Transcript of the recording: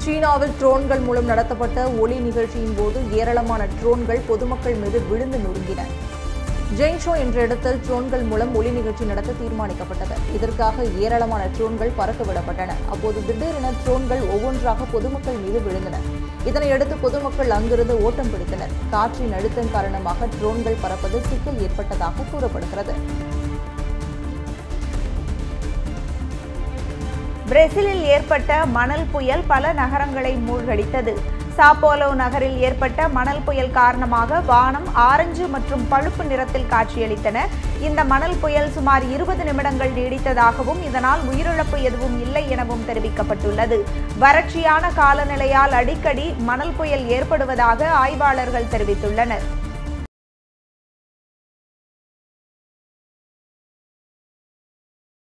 சீனாவில் ட்ரோன்கள் மூலம் நடத்தப்பட்ட ஒளி நிகழ்ச்சியின் போது ஏராளமான ட்ரோன்கள் பொதுமக்கள் மீது விழுந்து நொறுங்கின ஜெங்ஷோ என்ற இடத்தில் ட்ரோன்கள் மூலம் ஒளி நிகழ்ச்சி நடத்த தீர்மானிக்கப்பட்டது இதற்காக ஏராளமான ட்ரோன்கள் பறக்க விடப்பட்டன அப்போது திடீரென ட்ரோன்கள் ஒவ்வொன்றாக பொதுமக்கள் மீது விழுந்தன இதனையடுத்து பொதுமக்கள் அங்கிருந்து ஓட்டம் பிடித்தனர் காற்றின் அழுத்தம் காரணமாக ட்ரோன்கள் பறப்பது சிக்கல் ஏற்பட்டதாக கூறப்படுகிறது பிரேசிலில் ஏற்பட்ட மணல் புயல் பல நகரங்களை மூழ்கடித்தது சாப்போலோ நகரில் ஏற்பட்ட மணல் புயல் காரணமாக வானம் ஆரஞ்சு மற்றும் பழுப்பு நிறத்தில் காட்சியளித்தன இந்த மணல் புயல் சுமார் இருபது நிமிடங்கள் நீடித்ததாகவும் இதனால் உயிரிழப்பு எதுவும் இல்லை எனவும் தெரிவிக்கப்பட்டுள்ளது வறட்சியான காலநிலையால் அடிக்கடி மணல் புயல் ஏற்படுவதாக ஆய்வாளர்கள் தெரிவித்துள்ளனர்